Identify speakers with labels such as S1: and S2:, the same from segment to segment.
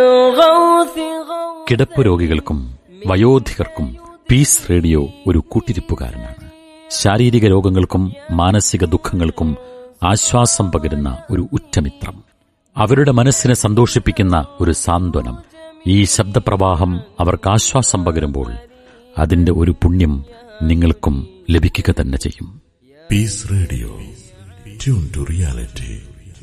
S1: കിടപ്പ് രോഗികൾക്കും വയോധികർക്കും piece radio ഒരു കൂട്ടിരിപ്പുകാരനാണ് ശാരീരിക രോഗങ്ങൾക്കും മാനസിക ദുഃഖങ്ങൾക്കും ആശ്വാസം പകരുന്ന ഒരു ഉറ്റമിത്രം അവരുടെ മനസ്സിനെ സന്തോഷിപ്പിക്കുന്ന ഒരു സാന്ത്വനം ഈ ശബ്ദപ്രവാഹം അവർക്ക് ആശ്വാസം പകരുമ്പോൾ അതിന്റെ ഒരു പുണ്യം നിങ്ങൾക്കും ലഭിക്കുക തന്നെ ചെയ്യും
S2: Peace Radio tune to reality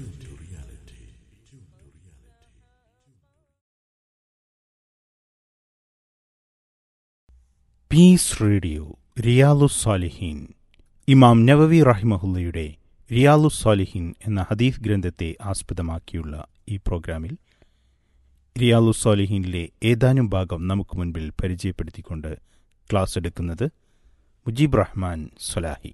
S3: Peace Radio Riyadu Salihin Imam Nawawi റഹിമഹുല്ലയുടെ റിയാലു സാലിഹീൻ എന്ന ഹദീഫ് ഗ്രന്ഥത്തെ ആസ്പദമാക്കിയുള്ള ഈ പ്രോഗ്രാമിൽ റിയാലു സാലിഹീനിലെ ഏതാനും ഭാഗം നമുക്ക് മുൻപിൽ പരിചയപ്പെടുത്തിക്കൊണ്ട് ക്ലാസ് എടുക്കുന്നത് മുജീബ് റഹ്മാൻ സൊലാഹി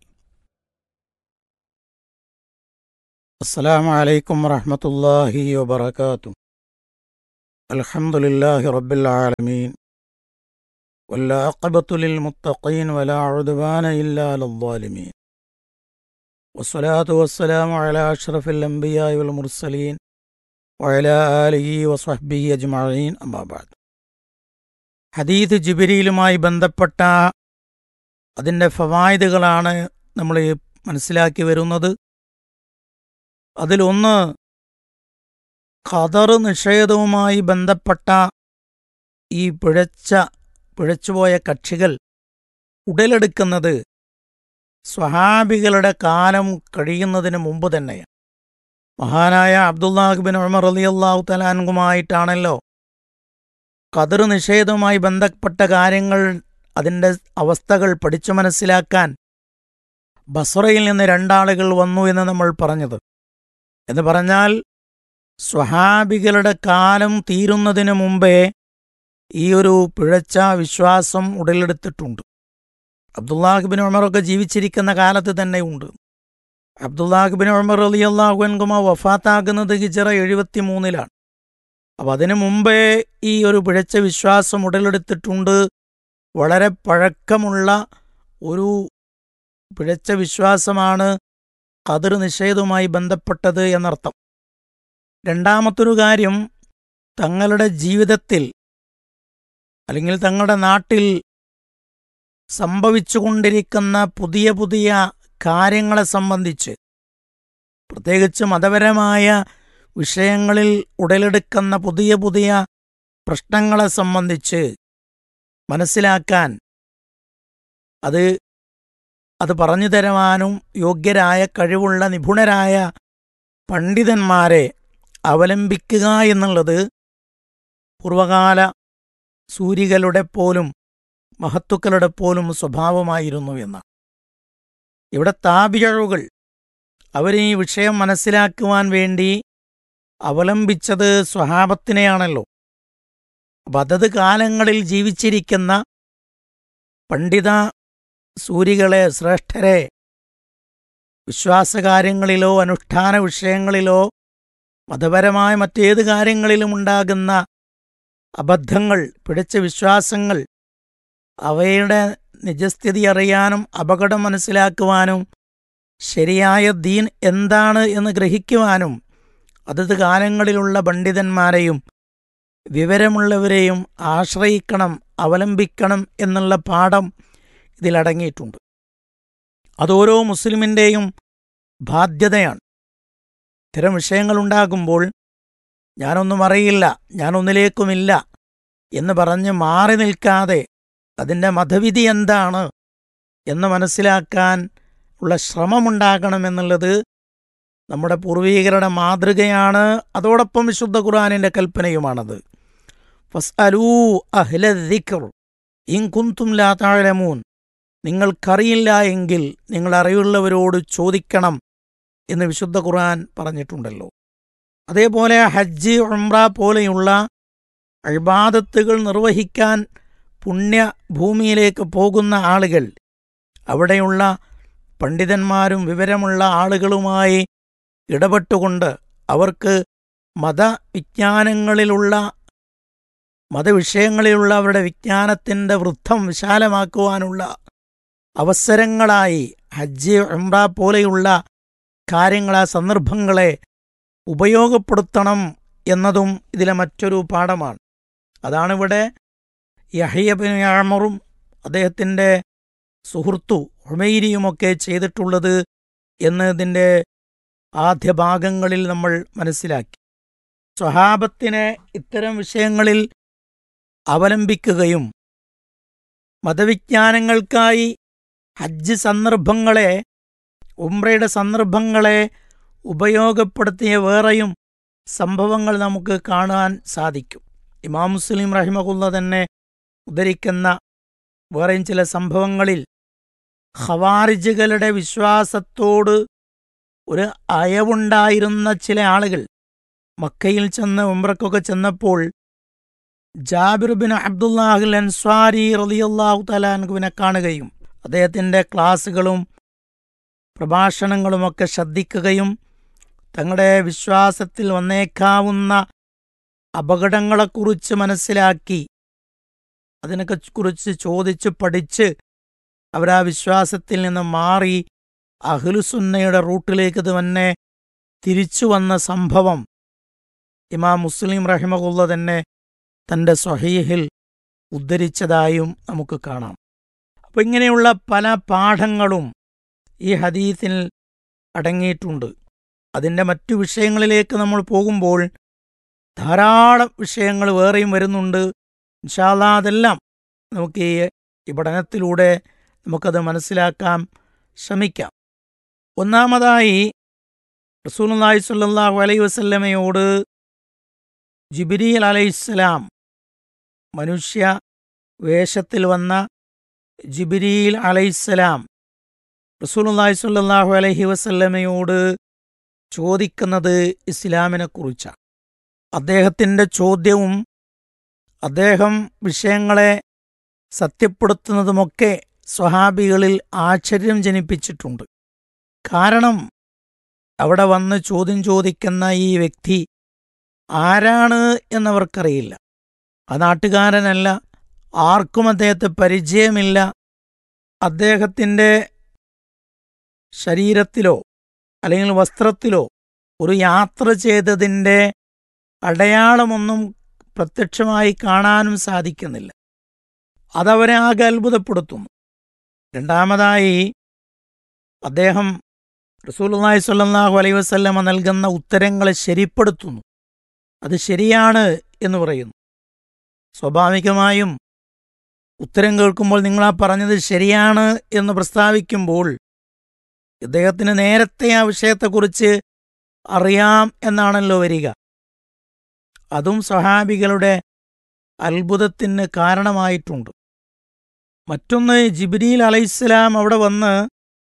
S4: السلام عليكم ورحمة الله وبركاته الحمد لله رب العالمين والعاقبة للمتقين ولا عدوان إلا على الظالمين والصلاة والسلام على أشرف الأنبياء والمرسلين وعلى آله وصحبه أجمعين أما بعد ഹദീദ് ജിബിരിയിലുമായി ബന്ധപ്പെട്ട അതിൻ്റെ ഫവായതുകളാണ് നമ്മൾ മനസ്സിലാക്കി വരുന്നത് അതിലൊന്ന് ഖദർ നിഷേധവുമായി ബന്ധപ്പെട്ട ഈ പിഴച്ച പിഴച്ചുപോയ കക്ഷികൾ ഉടലെടുക്കുന്നത് സ്വഹാബികളുടെ കാലം കഴിയുന്നതിന് മുമ്പ് തന്നെയാണ് മഹാനായ അബ്ദുല്ലാഹിബിൻ ഉമർ അലി അള്ളാഹു തലാൻകുമായിട്ടാണല്ലോ ഖദർ നിഷേധവുമായി ബന്ധപ്പെട്ട കാര്യങ്ങൾ അതിൻ്റെ അവസ്ഥകൾ പഠിച്ചു മനസ്സിലാക്കാൻ ബസറയിൽ നിന്ന് രണ്ടാളുകൾ വന്നു എന്ന് നമ്മൾ പറഞ്ഞത് എന്ന് പറഞ്ഞാൽ സ്വഹാബികളുടെ കാലം തീരുന്നതിന് മുമ്പേ ഈ ഒരു പിഴച്ച വിശ്വാസം ഉടലെടുത്തിട്ടുണ്ട് അബ്ദുല്ലാഹിബിൻ ഉമറൊക്കെ ജീവിച്ചിരിക്കുന്ന കാലത്ത് തന്നെ ഉണ്ട് അബ്ദുല്ലാഹിബിൻ ഉമർ അലി അള്ളാഹുൻകുമ വഫാത്താകുന്നത് ഹിജറ എഴുപത്തി മൂന്നിലാണ് അപ്പം അതിനു മുമ്പേ ഈ ഒരു പിഴച്ച വിശ്വാസം ഉടലെടുത്തിട്ടുണ്ട് വളരെ പഴക്കമുള്ള ഒരു പിഴച്ച വിശ്വാസമാണ് ഖദർ നിഷേധവുമായി ബന്ധപ്പെട്ടത് എന്നർത്ഥം രണ്ടാമത്തൊരു കാര്യം തങ്ങളുടെ ജീവിതത്തിൽ അല്ലെങ്കിൽ തങ്ങളുടെ നാട്ടിൽ സംഭവിച്ചുകൊണ്ടിരിക്കുന്ന പുതിയ പുതിയ കാര്യങ്ങളെ സംബന്ധിച്ച് പ്രത്യേകിച്ച് മതപരമായ വിഷയങ്ങളിൽ ഉടലെടുക്കുന്ന പുതിയ പുതിയ പ്രശ്നങ്ങളെ സംബന്ധിച്ച് മനസ്സിലാക്കാൻ അത് അത് പറഞ്ഞു തരുവാനും യോഗ്യരായ കഴിവുള്ള നിപുണരായ പണ്ഡിതന്മാരെ അവലംബിക്കുക എന്നുള്ളത് പൂർവകാല സൂരികളുടെ പോലും മഹത്തുക്കളുടെ പോലും സ്വഭാവമായിരുന്നു എന്നാണ് ഇവിടെ താപിഴവുകൾ അവർ ഈ വിഷയം മനസ്സിലാക്കുവാൻ വേണ്ടി അവലംബിച്ചത് സ്വഹാബത്തിനെയാണല്ലോ അപ്പം അതത് കാലങ്ങളിൽ ജീവിച്ചിരിക്കുന്ന പണ്ഡിത സൂരികളെ ശ്രേഷ്ഠരെ വിശ്വാസകാര്യങ്ങളിലോ അനുഷ്ഠാന വിഷയങ്ങളിലോ മതപരമായ മറ്റേത് കാര്യങ്ങളിലും ഉണ്ടാകുന്ന അബദ്ധങ്ങൾ പിഴച്ച വിശ്വാസങ്ങൾ അവയുടെ നിജസ്ഥിതി അറിയാനും അപകടം മനസ്സിലാക്കുവാനും ശരിയായ ദീൻ എന്താണ് എന്ന് ഗ്രഹിക്കുവാനും അതത് കാലങ്ങളിലുള്ള പണ്ഡിതന്മാരെയും വിവരമുള്ളവരെയും ആശ്രയിക്കണം അവലംബിക്കണം എന്നുള്ള പാഠം ഇതിലടങ്ങിയിട്ടുണ്ട് അതോരോ മുസ്ലിമിൻ്റെയും ബാധ്യതയാണ് ഇത്തരം വിഷയങ്ങളുണ്ടാകുമ്പോൾ ഞാനൊന്നും അറിയില്ല ഞാനൊന്നിലേക്കുമില്ല എന്ന് പറഞ്ഞ് മാറി നിൽക്കാതെ അതിൻ്റെ മതവിധി എന്താണ് എന്ന് മനസ്സിലാക്കാൻ ഉള്ള ശ്രമമുണ്ടാകണമെന്നുള്ളത് നമ്മുടെ പൂർവീകരുടെ മാതൃകയാണ് അതോടൊപ്പം വിശുദ്ധ ഖുർആാനിൻ്റെ കൽപ്പനയുമാണത് ഫസ് അലൂ അഹ്ല ദിക്ർ ഇൻ കുന്തും ലാ താഴമൂൻ നിങ്ങൾക്കറിയില്ല എങ്കിൽ നിങ്ങൾ അറിവുള്ളവരോട് ചോദിക്കണം എന്ന് വിശുദ്ധ ഖുർആൻ പറഞ്ഞിട്ടുണ്ടല്ലോ അതേപോലെ ഹജ്ജ് ഉംറ പോലെയുള്ള അഴിബാദത്തുകൾ നിർവഹിക്കാൻ പുണ്യഭൂമിയിലേക്ക് പോകുന്ന ആളുകൾ അവിടെയുള്ള പണ്ഡിതന്മാരും വിവരമുള്ള ആളുകളുമായി ഇടപെട്ടുകൊണ്ട് അവർക്ക് മതവിജ്ഞാനങ്ങളിലുള്ള മതവിഷയങ്ങളിലുള്ള അവരുടെ വിജ്ഞാനത്തിൻ്റെ വൃദ്ധം വിശാലമാക്കുവാനുള്ള അവസരങ്ങളായി ഹജ്ജ് ഉംറ പോലെയുള്ള കാര്യങ്ങൾ ആ സന്ദർഭങ്ങളെ ഉപയോഗപ്പെടുത്തണം എന്നതും ഇതിലെ മറ്റൊരു പാഠമാണ് അതാണിവിടെ യഹയ്യബിൻ യാമറും അദ്ദേഹത്തിൻ്റെ സുഹൃത്തു ഹുമൈരിയുമൊക്കെ ചെയ്തിട്ടുള്ളത് എന്ന് ഇതിൻ്റെ ആദ്യ ഭാഗങ്ങളിൽ നമ്മൾ മനസ്സിലാക്കി സ്വഹാബത്തിനെ ഇത്തരം വിഷയങ്ങളിൽ അവലംബിക്കുകയും മതവിജ്ഞാനങ്ങൾക്കായി ഹജ്ജ് സന്ദർഭങ്ങളെ ഉംറയുടെ സന്ദർഭങ്ങളെ ഉപയോഗപ്പെടുത്തിയ വേറെയും സംഭവങ്ങൾ നമുക്ക് കാണാൻ സാധിക്കും ഇമാം മുസ്ലിം റഹിമകുല്ല തന്നെ ഉദ്ധരിക്കുന്ന വേറെയും ചില സംഭവങ്ങളിൽ ഖവാരിജുകളുടെ വിശ്വാസത്തോട് ഒരു അയവുണ്ടായിരുന്ന ചില ആളുകൾ മക്കയിൽ ചെന്ന് ഉംറക്കൊക്കെ ചെന്നപ്പോൾ ജാബിർ ബിൻ അബ്ദുല്ലാഹുൽ അൻസ്വാരി റളിയല്ലാഹു തലാൻകുവിനെ കാണുകയും അദ്ദേഹത്തിൻ്റെ ക്ലാസ്സുകളും പ്രഭാഷണങ്ങളുമൊക്കെ ശ്രദ്ധിക്കുകയും തങ്ങളുടെ വിശ്വാസത്തിൽ വന്നേക്കാവുന്ന അപകടങ്ങളെക്കുറിച്ച് മനസ്സിലാക്കി അതിനൊക്കെ കുറിച്ച് ചോദിച്ച് പഠിച്ച് അവരാ വിശ്വാസത്തിൽ നിന്ന് മാറി അഹ്ലുസുന്നയുടെ റൂട്ടിലേക്ക് തന്നെ തിരിച്ചു വന്ന സംഭവം ഇമാം മുസ്ലിം റഹിമകുള്ള തന്നെ തൻ്റെ സ്വഹീഹിൽ ഉദ്ധരിച്ചതായും നമുക്ക് കാണാം അപ്പോൾ ഇങ്ങനെയുള്ള പല പാഠങ്ങളും ഈ ഹദീസിൽ അടങ്ങിയിട്ടുണ്ട് അതിൻ്റെ മറ്റു വിഷയങ്ങളിലേക്ക് നമ്മൾ പോകുമ്പോൾ ധാരാളം വിഷയങ്ങൾ വേറെയും വരുന്നുണ്ട് ഇൻഷാല്ലാ അതെല്ലാം നമുക്ക് ഈ ഈ പഠനത്തിലൂടെ നമുക്കത് മനസ്സിലാക്കാൻ ശ്രമിക്കാം ഒന്നാമതായി റസൂലുള്ളാഹി സ്വല്ലല്ലാഹു അലൈഹി വസല്ലമയോട് ജിബിരിൽ അലൈഹിസ്സലാം മനുഷ്യ വേഷത്തിൽ വന്ന ജിബിരിൽ അലൈഹിസ്സലാം റസൂലുള്ളാഹി സ്വല്ലല്ലാഹു അലൈഹി വസല്ലമയോട് ചോദിക്കുന്നത് ഇസ്ലാമിനെക്കുറിച്ചാണ് അദ്ദേഹത്തിൻ്റെ ചോദ്യവും അദ്ദേഹം വിഷയങ്ങളെ സത്യപ്പെടുത്തുന്നതുമൊക്കെ സ്വഹാബികളിൽ ആശ്ചര്യം ജനിപ്പിച്ചിട്ടുണ്ട് കാരണം അവിടെ വന്ന് ചോദ്യം ചോദിക്കുന്ന ഈ വ്യക്തി ആരാണ് എന്നവർക്കറിയില്ല ആ നാട്ടുകാരനല്ല ആർക്കും അദ്ദേഹത്തെ പരിചയമില്ല അദ്ദേഹത്തിൻ്റെ ശരീരത്തിലോ അല്ലെങ്കിൽ വസ്ത്രത്തിലോ ഒരു യാത്ര ചെയ്തതിൻ്റെ അടയാളമൊന്നും പ്രത്യക്ഷമായി കാണാനും സാധിക്കുന്നില്ല അതവരെ ആകെ അത്ഭുതപ്പെടുത്തുന്നു രണ്ടാമതായി അദ്ദേഹം റസൂലുള്ളാഹി സ്വല്ലല്ലാഹു അലൈഹി വസല്ലമ നൽകുന്ന ഉത്തരങ്ങളെ ശരിപ്പെടുത്തുന്നു അത് ശരിയാണ് എന്ന് പറയുന്നു സ്വാഭാവികമായും ഉത്തരം കേൾക്കുമ്പോൾ നിങ്ങളാ പറഞ്ഞത് ശരിയാണ് എന്ന് പ്രസ്താവിക്കുമ്പോൾ ഇദ്ദേഹത്തിന് നേരത്തെ ആ വിഷയത്തെക്കുറിച്ച് അറിയാം എന്നാണല്ലോ വരിക അതും സ്വഹാബികളുടെ അത്ഭുതത്തിന് കാരണമായിട്ടുണ്ട് മറ്റൊന്ന് ജിബ്രീൽ അലൈഹിസ്സലാം അവിടെ വന്ന്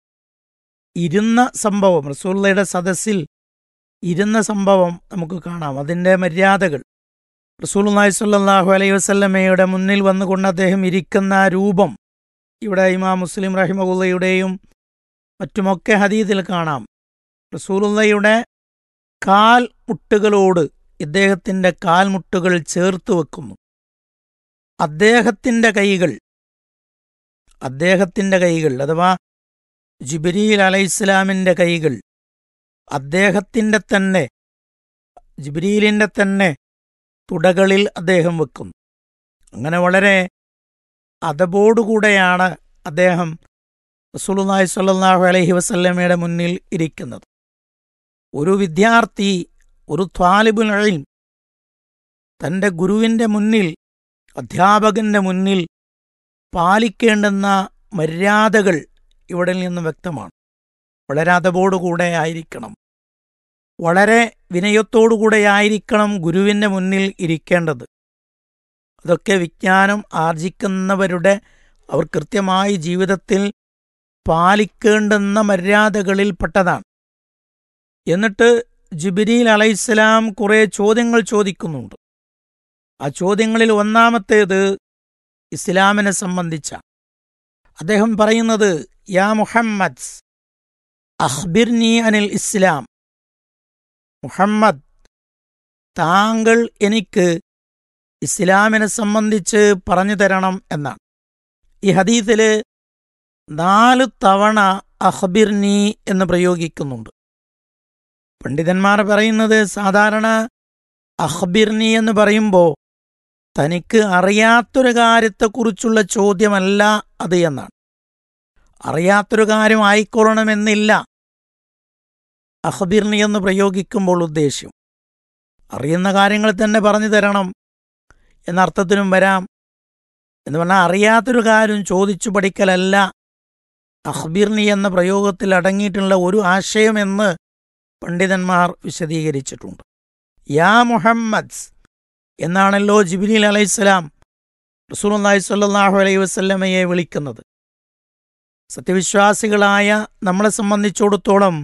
S4: ഇരുന്ന സംഭവം റസൂള്ളയുടെ സദസ്സിൽ ഇരുന്ന സംഭവം നമുക്ക് കാണാം അതിൻ്റെ മര്യാദകൾ റസൂലുള്ളാഹി സ്വല്ലല്ലാഹു അലൈഹി വസല്ലമയുടെ മുന്നിൽ വന്നുകൊണ്ട് അദ്ദേഹം ഇരിക്കുന്ന ആ രൂപം ഇവിടെ ഇമാം മുസ്ലിം റഹിമഹുള്ളയുടെയും മറ്റുമൊക്കെ ഹദീദിൽ കാണാം റസൂലുള്ളയുടെ കാൽ മുട്ടുകളോട് ഇദ്ദേഹത്തിൻ്റെ കാൽമുട്ടുകൾ ചേർത്ത് വെക്കുന്നു അദ്ദേഹത്തിൻ്റെ കൈകൾ അദ്ദേഹത്തിൻ്റെ കൈകൾ അഥവാ ജിബിരിയിൽ അലൈഹിസ്ലാമിൻ്റെ കൈകൾ അദ്ദേഹത്തിൻ്റെ തന്നെ ജിബിരിയിലിൻ്റെ തന്നെ തുടകളിൽ അദ്ദേഹം വെക്കുന്നു അങ്ങനെ വളരെ അതബോടുകൂടെയാണ് അദ്ദേഹം റസൂലുള്ളാഹി സ്വല്ലല്ലാഹു അലൈഹി വസല്ലമയുടെ മുന്നിൽ ഇരിക്കുന്നത് ഒരു വിദ്യാർത്ഥി ഒരു ത്വാലിബുൽ ഇൽം തൻ്റെ ഗുരുവിൻ്റെ മുന്നിൽ അധ്യാപകന്റെ മുന്നിൽ പാലിക്കേണ്ടുന്ന മര്യാദകൾ ഇവിടെ നിന്ന് വ്യക്തമാണ് വളരെ അതബോടുകൂടെ ആയിരിക്കണം വളരെ വിനയത്തോടുകൂടെ ആയിരിക്കണം ഗുരുവിൻ്റെ മുന്നിൽ ഇരിക്കേണ്ടത് അതൊക്കെ വിജ്ഞാനം ആർജിക്കുന്നവരുടെ അവർ കൃത്യമായി ജീവിതത്തിൽ പാലിക്കേണ്ടുന്ന മര്യാദകളിൽപ്പെട്ടതാണ് എന്നിട്ട് ജിബിരിൽ അലൈഹിസ്സലാം കുറെ ചോദ്യങ്ങൾ ചോദിക്കുന്നുണ്ട് ആ ചോദ്യങ്ങളിൽ ഒന്നാമത്തേത് ഇസ്ലാമിനെ സംബന്ധിച്ച അദ്ദേഹം പറയുന്നത് യാ മുഹമ്മദ് അഹ്ബിർനി അനിൽ ഇസ്ലാം മുഹമ്മദ് താങ്കൾ എനിക്ക് ഇസ്ലാമിനെ സംബന്ധിച്ച് പറഞ്ഞു തരണം എന്നാണ് ഈ ഹദീസില് നാല് തവണ അഹ്ബിർനി എന്ന് പ്രയോഗിക്കുന്നുണ്ട് പണ്ഡിതന്മാർ പറയുന്നത് സാധാരണ അഹ്ബിർനി എന്ന് പറയുമ്പോൾ തനിക്ക് അറിയാത്തൊരു കാര്യത്തെക്കുറിച്ചുള്ള ചോദ്യമല്ല അത് എന്നാണ് അറിയാത്തൊരു കാര്യം ആയിക്കൊള്ളണമെന്നില്ല അഹ്ബിർനി എന്ന് പ്രയോഗിക്കുമ്പോൾ ഉദ്ദേശ്യം അറിയുന്ന കാര്യങ്ങൾ തന്നെ പറഞ്ഞു തരണം എന്നർത്ഥത്തിനും വരാം എന്ന് പറഞ്ഞാൽ അറിയാത്തൊരു കാര്യം ചോദിച്ചു പഠിക്കലല്ല അഹ്ബിർനി എന്ന പ്രയോഗത്തിൽ അടങ്ങിയിട്ടുള്ള ഒരു ആശയമെന്ന് പണ്ഡിതന്മാർ വിശദീകരിച്ചിട്ടുണ്ട് യാ മുഹമ്മദ് എന്നാണല്ലോ ജിബിലീൽ അലൈഹിസ്സലാം റസൂലുള്ളാഹി സ്വല്ലല്ലാഹു അലൈഹി വസല്ലമയെ വിളിക്കുന്നത് സത്യവിശ്വാസികളായ നമ്മളെ സംബന്ധിച്ചിടത്തോളം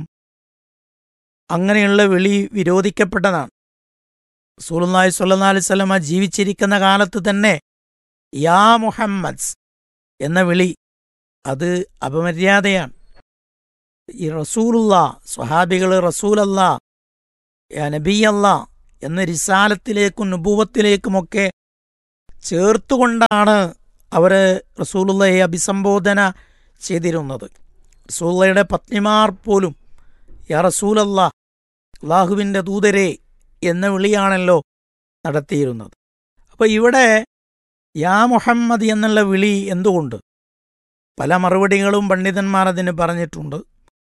S4: അങ്ങനെയുള്ള വിളി വിരോധിക്കപ്പെട്ടതാണ് റസൂലുള്ളാഹി സ്വല്ലല്ലാഹു അലൈഹി വസല്ലമ ജീവിച്ചിരിക്കുന്ന കാലത്ത് തന്നെ യാ മുഹമ്മദ് എന്ന വിളി അത് അപമര്യാദയാണ് ഈ റസൂലുള്ള സ്വഹാബികൾ റസൂലല്ല യാ നബിയല്ല എന്ന റിസാലത്തിലേക്കും നുപൂവത്തിലേക്കുമൊക്കെ ചേർത്തുകൊണ്ടാണ് അവർ റസൂലുള്ളയെ അഭിസംബോധന ചെയ്തിരുന്നത് റസൂള്ളയുടെ പത്നിമാർ പോലും യാ റസൂലല്ല അള്ളാഹുവിൻ്റെ ദൂതരെ എന്ന വിളിയാണല്ലോ നടത്തിയിരുന്നത് അപ്പോൾ ഇവിടെ യാ മുഹമ്മദ് എന്നുള്ള വിളി എന്തുകൊണ്ട് പല മറുപടികളും പണ്ഡിതന്മാർ അതിന് പറഞ്ഞിട്ടുണ്ട്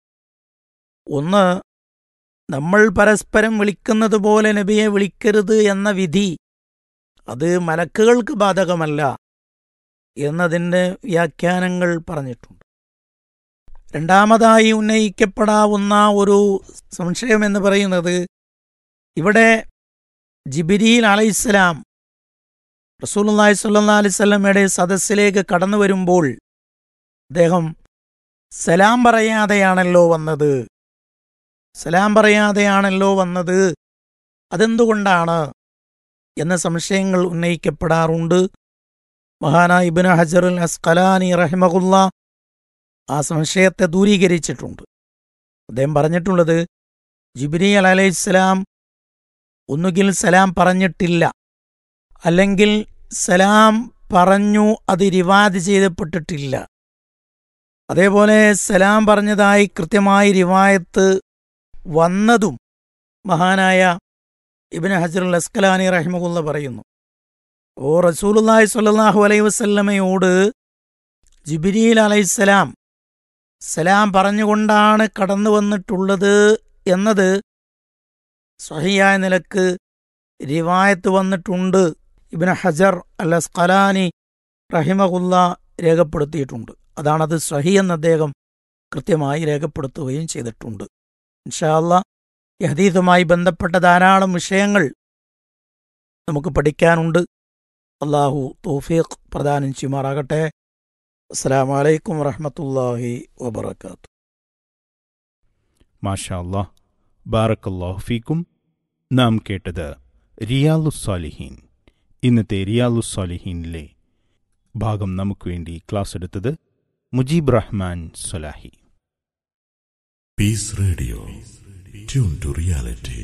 S4: ഒന്ന് നമ്മൾ പരസ്പരം വിളിക്കുന്നത് പോലെ നബിയെ വിളിക്കരുത് എന്ന വിധി അത് മലക്കുകൾക്ക് ബാധകമല്ല എന്നതിൻ്റെ വ്യാഖ്യാനങ്ങൾ പറഞ്ഞിട്ടുണ്ട് രണ്ടാമതായി ഉന്നയിക്കപ്പെടാവുന്ന ഒരു സംശയം എന്ന് പറയുന്നത് ഇവിടെ ജിബിരിയിൽ അലൈഹിസ്സലാം റസൂലുള്ളാഹി സ്വല്ലല്ലാഹി അലൈഹി വസല്ലമയുടെ സദസ്സിലേക്ക് കടന്നു വരുമ്പോൾ അദ്ദേഹം സലാം പറയാതെയാണല്ലോ വന്നത് സലാം പറയാതെയാണല്ലോ വന്നത് അതെന്തുകൊണ്ടാണ് എന്ന സംശയങ്ങൾ ഉന്നയിക്കപ്പെടാറുണ്ട് മഹാനായ ഇബ്നു ഹജറുൽ അസ്കലാനി റഹിമഹുല്ല ആ സംശയത്തെ ദൂരീകരിച്ചിട്ടുണ്ട് അദ്ദേഹം പറഞ്ഞിട്ടുള്ളത് ജിബ്രീ അലൈഹിസ്സലാം ഒന്നുകിൽ സലാം പറഞ്ഞിട്ടില്ല അല്ലെങ്കിൽ സലാം പറഞ്ഞു അത് റിവാദ് ചെയ്തപ്പെട്ടിട്ടില്ല അതേപോലെ സലാം പറഞ്ഞതായി കൃത്യമായി റിവായത്ത് വന്നതും മഹാനായ ഇബിന് ഹജറുൽ അസ്കലാനി റഹിമകുല്ല പറയുന്നു ഓ റസൂലുല്ലാഹി സ്വല്ലല്ലാഹു അലൈഹി വസല്ലമയോട് ജിബിരിയിൽ അലൈഹിസ്സലാം സലാം പറഞ്ഞുകൊണ്ടാണ് കടന്നു വന്നിട്ടുള്ളത് എന്നത് സഹിയായ നിലക്ക് റിവായത്ത് വന്നിട്ടുണ്ട് ഇബിന് ഹജർ അൽ അസ്കലാനി റഹിമകുല്ല രേഖപ്പെടുത്തിയിട്ടുണ്ട് അതാണത് സഹി എന്ന് അദ്ദേഹം കൃത്യമായി രേഖപ്പെടുത്തുകയും ചെയ്തിട്ടുണ്ട് ഇൻഷാല്ല ഈ ഹദീസുമായി ബന്ധപ്പെട്ട ധാരാളം വിഷയങ്ങൾ നമുക്ക് പഠിക്കാനുണ്ട് അള്ളാഹു തൗഫീഖ് പ്രദാനം ചെയ്യുമാറാകട്ടെ അസ്സാം വലൈക്കും വറഹമത്തല്ലാഹി വബർക്കാത്തു
S3: മാഷാ അല്ലാഹ് ബാറക്കല്ലാഹു ഫീക്കും നാം കേട്ടത് റിയാലുസ്സാലിഹീൻ ഇന്നത്തെ റിയാലുസ്സാലിഹീനിലെ ഭാഗം നമുക്ക് വേണ്ടി ക്ലാസ് എടുത്തത് Mujeeb Rahman Swalahi
S2: Peace Radio. Tune to reality.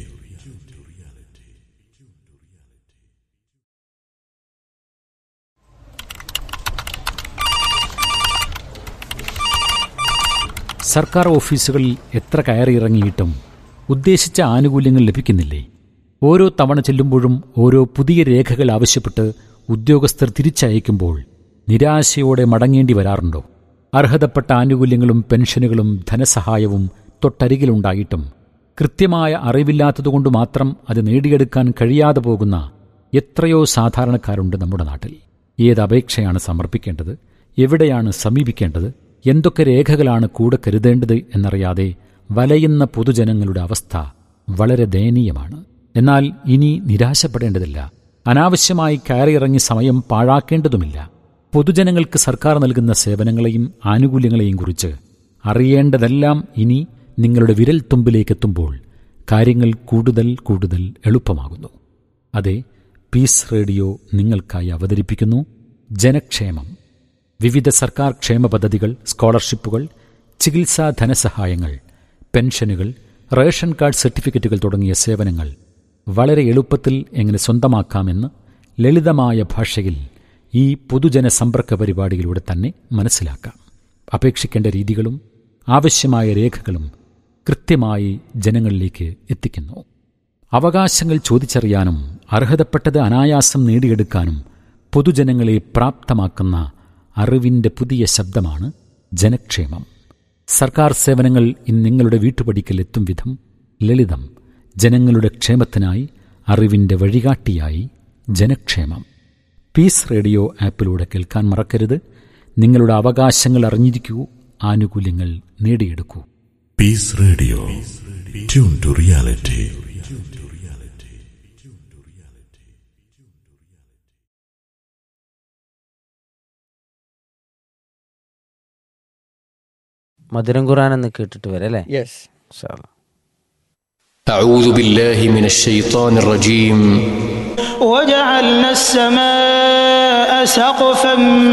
S1: സർക്കാർ ഓഫീസുകളിൽ എത്ര കയറിയിറങ്ങിയിട്ടും ഉദ്ദേശിച്ച ആനുകൂല്യങ്ങൾ ലഭിക്കുന്നില്ലേ ഓരോ തവണ ചെല്ലുമ്പോഴും ഓരോ പുതിയ രേഖകൾ ആവശ്യപ്പെട്ട് ഉദ്യോഗസ്ഥർ തിരിച്ചയക്കുമ്പോൾ നിരാശയോടെ മടങ്ങേണ്ടി വരാറുണ്ടോ അർഹതപ്പെട്ട ആനുകൂല്യങ്ങളും പെൻഷനുകളും ധനസഹായവും തൊട്ടരികിലുണ്ടായിട്ടും കൃത്യമായ അറിവില്ലാത്തതുകൊണ്ട് മാത്രം അത് നേടിയെടുക്കാൻ കഴിയാതെ പോകുന്ന എത്രയോ സാധാരണക്കാരുണ്ട് നമ്മുടെ നാട്ടിൽ ഏത് അപേക്ഷയാണ് സമർപ്പിക്കേണ്ടത് എവിടെയാണ് സമീപിക്കേണ്ടത് എന്തൊക്കെ രേഖകളാണ് കൂടെ കരുതേണ്ടത് എന്നറിയാതെ വലയുന്ന പൊതുജനങ്ങളുടെ അവസ്ഥ വളരെ ദയനീയമാണ് എന്നാൽ ഇനി നിരാശപ്പെടേണ്ടതില്ല അനാവശ്യമായി കയറിയിറങ്ങി സമയം പാഴാക്കേണ്ടതുമില്ല പൊതുജനങ്ങൾക്ക് സർക്കാർ നൽകുന്ന സേവനങ്ങളെയും ആനുകൂല്യങ്ങളെയും കുറിച്ച് അറിയേണ്ടതെല്ലാം ഇനി നിങ്ങളുടെ വിരൽത്തുമ്പിലേക്കെത്തുമ്പോൾ കാര്യങ്ങൾ കൂടുതൽ കൂടുതൽ എളുപ്പമാകുന്നു അതെ പീസ് റേഡിയോ നിങ്ങൾക്കായി അവതരിപ്പിക്കുന്നു ജനക്ഷേമം വിവിധ സർക്കാർ ക്ഷേമ പദ്ധതികൾ സ്കോളർഷിപ്പുകൾ ചികിത്സാ ധനസഹായങ്ങൾ പെൻഷനുകൾ റേഷൻ കാർഡ് സർട്ടിഫിക്കറ്റുകൾ തുടങ്ങിയ സേവനങ്ങൾ വളരെ എളുപ്പത്തിൽ എങ്ങനെ സ്വന്തമാക്കാമെന്ന് ലളിതമായ ഭാഷയിൽ ഈ പൊതുജന സമ്പർക്ക പരിപാടിയിലൂടെ തന്നെ മനസ്സിലാക്കാം അപേക്ഷിക്കേണ്ട രീതികളും ആവശ്യമായ രേഖകളും കൃത്യമായി ജനങ്ങളിലേക്ക് എത്തിക്കുന്നു അവകാശങ്ങൾ ചോദിച്ചറിയാനും അർഹതപ്പെട്ടത് അനായാസം നേടിയെടുക്കാനും പൊതുജനങ്ങളെ പ്രാപ്തമാക്കുന്ന അറിവിൻ്റെ പുതിയ ശബ്ദമാണ് ജനക്ഷേമം സർക്കാർ സേവനങ്ങൾ ഇന്ന് നിങ്ങളുടെ വീട്ടുപടിക്കൽ എത്തും വിധം ലളിതം ജനങ്ങളുടെ ക്ഷേമത്തിനായി അറിവിൻ്റെ വഴികാട്ടിയായി ജനക്ഷേമം പീസ് റേഡിയോ ആപ്പിലൂടെ കേൾക്കാൻ മറക്കരുത് നിങ്ങളുടെ അവകാശങ്ങൾ അറിഞ്ഞിരിക്കൂ ആനുകൂല്യങ്ങൾ നേടിയെടുക്കൂ
S2: Peace Radio. Tune to reality.
S5: മധുരം ഖുറാൻ എന്ന് കേട്ടിട്ട് വരാം അല്ലേ
S6: യെസ്
S5: ഇൻഷാ അല്ലാ.
S7: أعوذ بالله من الشيطان الرجيم
S8: وجعلنا السماء سقفا